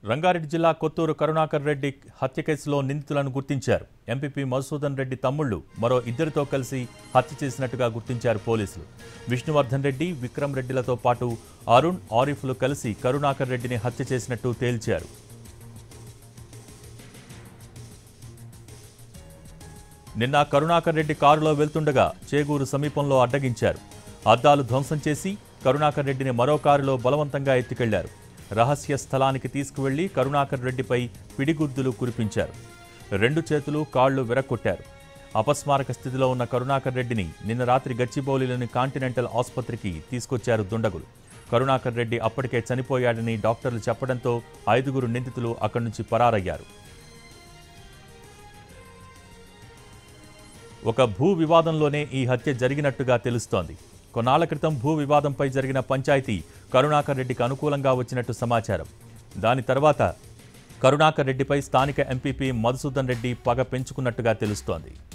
రంగారెడ్డి జిల్లా కొత్తూరు కరుణాకర్ రెడ్డి హత్య కేసులో నిందితులను గుర్తించారు ఎంపీపీ మధుసూదన్ రెడ్డి తమ్ముళ్లు మరో ఇద్దరితో కలిసి హత్య చేసినట్టుగా గుర్తించారు పోలీసులు విష్ణువర్ధన్ రెడ్డి విక్రమ్ రెడ్డిలతో పాటు అరుణ్ ఆరిఫ్లు కలిసి కరుణాకర్ రెడ్డిని హత్య చేసినట్టు తేల్చారు నిన్న కరుణాకర్ రెడ్డి కారులో వెళ్తుండగా చేగూరు సమీపంలో అడ్డగించారు అద్దాలు ధ్వంసం చేసి కరుణాకర్ రెడ్డిని మరో కారులో బలవంతంగా ఎత్తుకెళ్లారు రహస్య స్థలానికి తీసుకువెళ్లి కరుణాకర్ రెడ్డిపై పిడిగుద్దులు కురిపించారు రెండు చేతులు కాళ్లు విరక్కొట్టారు అపస్మారక స్థితిలో ఉన్న కరుణాకర్ రెడ్డిని నిన్న రాత్రి గచ్చిబౌలిలోని కాంటినెంటల్ ఆసుపత్రికి తీసుకొచ్చారు దుండగులు కరుణాకర్ రెడ్డి అప్పటికే చనిపోయాడని డాక్టర్లు చెప్పడంతో ఐదుగురు నిందితులు అక్కడి నుంచి పరారయ్యారు ఒక భూ వివాదంలోనే ఈ హత్య జరిగినట్టుగా తెలుస్తోంది కొన్నాళ్ల క్రితం భూ వివాదంపై జరిగిన పంచాయతీ కరుణాకర్ రెడ్డికి అనుకూలంగా వచ్చినట్టు సమాచారం దాని తర్వాత కరుణాకర్ రెడ్డిపై స్థానిక ఎంపీపీ మధుసూదన్ రెడ్డి పగ పెంచుకున్నట్టుగా తెలుస్తోంది